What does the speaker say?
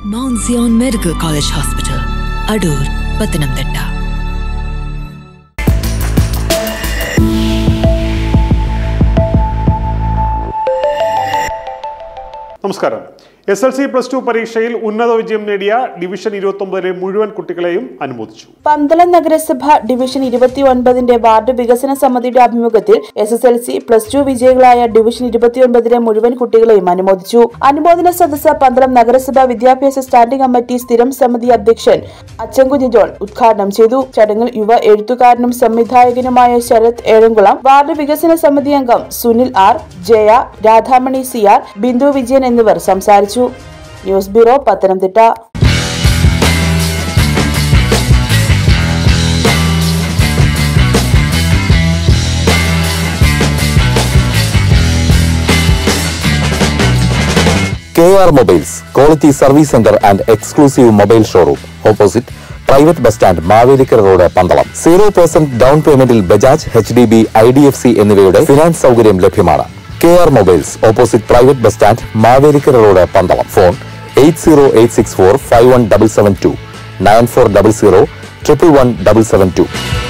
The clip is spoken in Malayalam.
Mount Zion Medical College Hospital, Adur, Pathanamthitta. നമസ്കാരം S L C plus two പരീക്ഷയിൽ ഉന്നത വിജയം നേടിയ ഡിവിഷൻ ഇരുപത്തൊമ്പതിലെ മുഴുവൻ കുട്ടികളെയും അനുമോദിച്ചു പന്തളം നഗരസഭ ഡിവിഷൻ ഇരുപത്തിയൊൻപതിന്റെ വാർഡ് വികസന സമിതിയുടെ ആഭിമുഖ്യത്തിൽ S S L C plus two വിജയികളായ ഡിവിഷൻ ഇരുപത്തിയൊൻപതിലെ മുഴുവൻ കുട്ടികളെയും അനുമോദിച്ചു അനുമോദന സദസ്സ് പന്തളം നഗരസഭ വിദ്യാഭ്യാസ സ്റ്റാൻഡിംഗ് കമ്മിറ്റി സ്ഥിരം സമിതി അധ്യക്ഷൻ അച്ചൻകുഞ്ഞ് ജോൺ ഉദ്ഘാടനം ചെയ്തു ചടങ്ങിൽ യുവ എഴുത്തുകാരനും സംവിധായകനുമായ ശരത് ഏഴംകുളം വാർഡ് വികസന സമിതി അംഗം Sunil R Jaya Radhamani C R Bindu Vijayan എന്നിവർ സംസാരിച്ചു news bureau Pathanamthitta K R mobiles quality service centre and exclusive mobile showroom opposite private bus stand Mavelikkara road Pandalam zero percent down പേയ്മെന്റിൽ Bajaj H D B I D F C എന്നിവയുടെ ഫിനാൻസ് സൗകര്യം ലഭ്യമാണ് K R mobiles opposite private bus stand Mavelikkara road Pandalam phone eight zero eight six four five one double seven to nine four double zero triple one double seven to